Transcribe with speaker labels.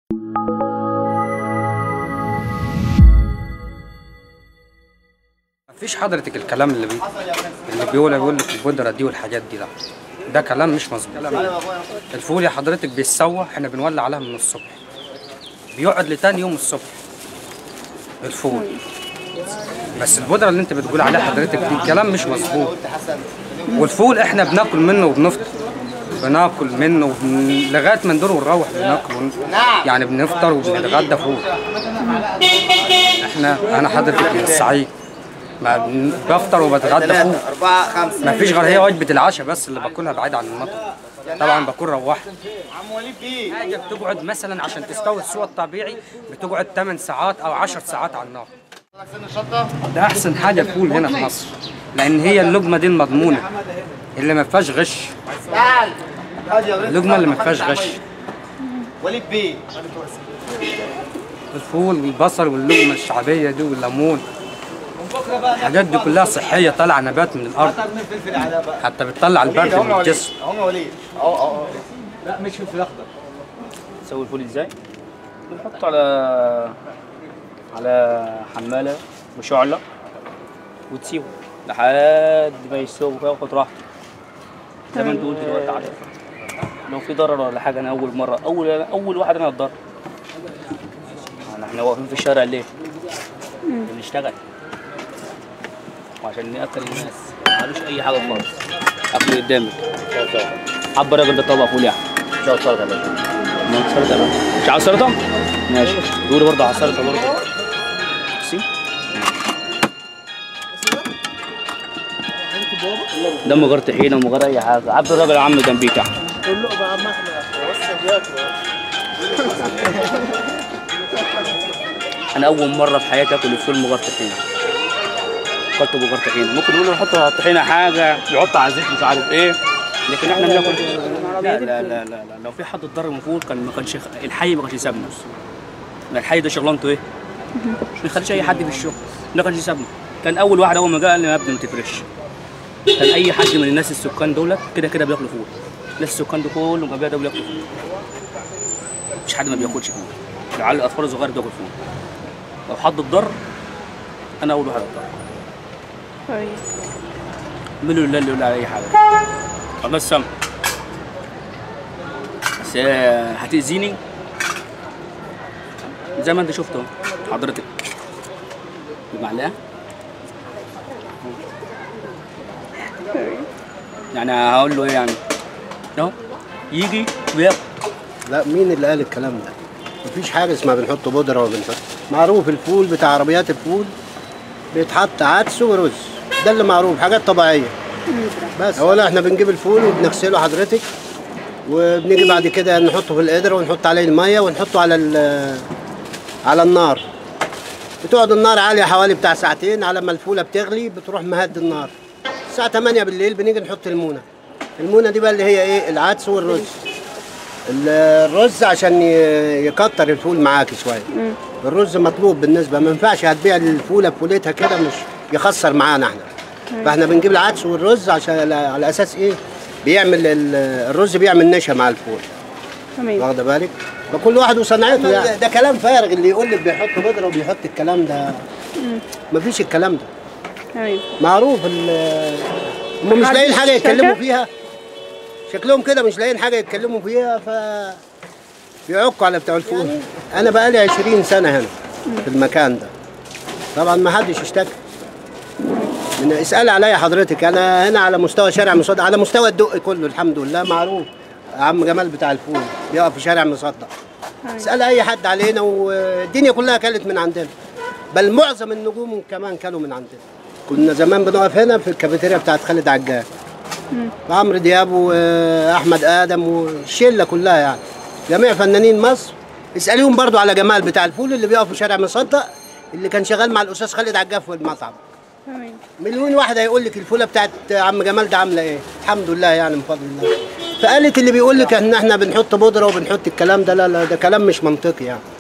Speaker 1: مفيش حضرتك الكلام اللي بي... اللي بيقول بيقول لك البودره دي والحاجات دي ده ده كلام مش مظبوط الفول يا حضرتك بيتسوى احنا بنولع عليها من الصبح بيقعد لتاني يوم الصبح الفول بس البودره اللي انت بتقول عليها حضرتك دي كلام مش مظبوط والفول احنا بناكل منه وبنفطر بناكل منه وبن... لغايه ما ندور ونروح بناكل ون... يعني بنفطر وبنتغدى فول احنا انا حضرتك من الصعيد ما بن- بفطر وبتغدى فول
Speaker 2: أربعة خمسة
Speaker 1: ما فيش غير هي وجبه العشاء بس اللي باكلها بعيد عن المطر طبعا بكون روحت
Speaker 2: عم وليد بيه
Speaker 1: حاجه بتقعد مثلا عشان تستوي السوى الطبيعي بتقعد 8 ساعات او 10 ساعات على النار
Speaker 2: سن الشطة
Speaker 1: ده احسن حاجه الفول هنا في مصر لان هي اللقمه دي المضمونه اللي ما فيهاش غش
Speaker 2: تعال هادي يا وليد.
Speaker 1: اللقمه اللي ما فيهاش غش
Speaker 2: وليد بيه
Speaker 1: الفول والبصل واللقمه الشعبيه دي والليمون الحاجات دي كلها صحيه طالعه نبات من الارض حتى بتطلع البرد
Speaker 2: هم
Speaker 1: من
Speaker 2: وليد
Speaker 1: الجسم
Speaker 2: هم وليد اه اه
Speaker 3: نسوي الفول ازاي؟ بنحطه على على حمالة بشعلة وتسيبه لحد ما يستوي وياخد راحته زي ما انت قلت دلوقتي عليه لو في ضرر ولا حاجة أنا أول مرة أول أول واحد أنا هتضرر يعني احنا واقفين في الشارع ليه؟ بنشتغل وعشان نأكل الناس معلوش أي حاجة خالص أكل قدامك عبر الراجل ده طبق فول يعني
Speaker 2: شو صار يا باشا
Speaker 3: ما سلطة بقى مش عاوز سلطة؟ ماشي دوري برضه على السلطة برضه سي ده من غير طحينة ومن غير أي حاجة عبد الراجل يا عم جنبيك تحت أنا أول مرة في حياتي آكل الفول من غير طحينة أكلته من غير طحينة ممكن يقولوا يحطوا على الطحينة حاجة يحطوا على الزيت مش عارف إيه لكن إحنا بناكل لا لا لا لا لا لو في حد اتضرر من فول كان ما كانش الحي ما كانش يسابنا ما الحي ده شغلانته ايه؟ مش بيخليش اي حد في الشغل ما كانش يسابنا كان اول واحد اول ما جه قال لي يا ابني ما تفرش كان اي حد من الناس السكان دولت كده كده بياكلوا فول الناس السكان دول كلهم ما بياكلوا فول مش حد ما بياكلش فول العيال الاطفال الصغير بياكل فول لو حد اتضر انا اول واحد اتضر
Speaker 4: كويس
Speaker 3: منه لله اللي يقول على اي حاجه الله السما بس آه، هتأذيني زي ما انت شفته حضرتك بمعلقه يعني هقول له ايه يعني اهو يجي وياكل
Speaker 5: لا مين اللي قال الكلام ده؟ مفيش حاجة اسمها بنحط بودرة وبنحط معروف الفول بتاع عربيات الفول بيتحط عدس ورز ده اللي معروف حاجات طبيعية بس اولا احنا بنجيب الفول وبنغسله حضرتك وبنيجي بعد كده نحطه في القدرة ونحط عليه المية ونحطه على ال- على النار بتقعد النار عالية حوالي بتاع ساعتين على ما الفولة بتغلي بتروح مهد النار الساعة 8 بالليل بنيجي نحط المونة المونة دي بقى اللي هي ايه العدس والرز الرز عشان ي- يكتر الفول معاك شويه الرز مطلوب بالنسبه ما ينفعش هتبيع الفوله بفولتها كده مش يخسر معانا احنا فاحنا بنجيب العدس والرز عشان على اساس ايه بيعمل ال- الرز بيعمل نشا مع الفول
Speaker 4: تمام
Speaker 5: واخده بالك فكل واحد وصنعته يعني ده كلام فارغ اللي يقول لك بيحط بودره وبيحط الكلام ده مفيش الكلام ده
Speaker 4: تمام
Speaker 5: معروف ال- هم مش
Speaker 4: حد
Speaker 5: لاقيين حاجه
Speaker 4: اشتكى؟
Speaker 5: يتكلموا فيها شكلهم كده مش لاقيين حاجه يتكلموا فيها ف بيعكوا على بتوع الفول انا بقالي 20 سنه هنا في المكان ده طبعا ما حدش اشتكى من اسال عليا حضرتك انا هنا على مستوى شارع مصدق على مستوى الدق كله الحمد لله معروف عم جمال بتاع الفول بيقف في شارع مصدق اسال اي حد علينا والدنيا كلها كانت من عندنا بل معظم النجوم كمان كانوا من عندنا كنا زمان بنقف هنا في الكافيتيريا بتاعت خالد عجال عمرو دياب واحمد ادم والشله كلها يعني جميع فنانين مصر اساليهم برضو على جمال بتاع الفول اللي بيقف في شارع مصدق اللي كان شغال مع الاستاذ خالد عجاف في المطعم
Speaker 4: تمام
Speaker 5: مليون واحد هيقول لك الفوله بتاعت عم جمال ده عامله ايه الحمد لله يعني من فضل الله فقالت اللي بيقول لك ان احنا بنحط بودره وبنحط الكلام ده لا لا ده كلام مش منطقي يعني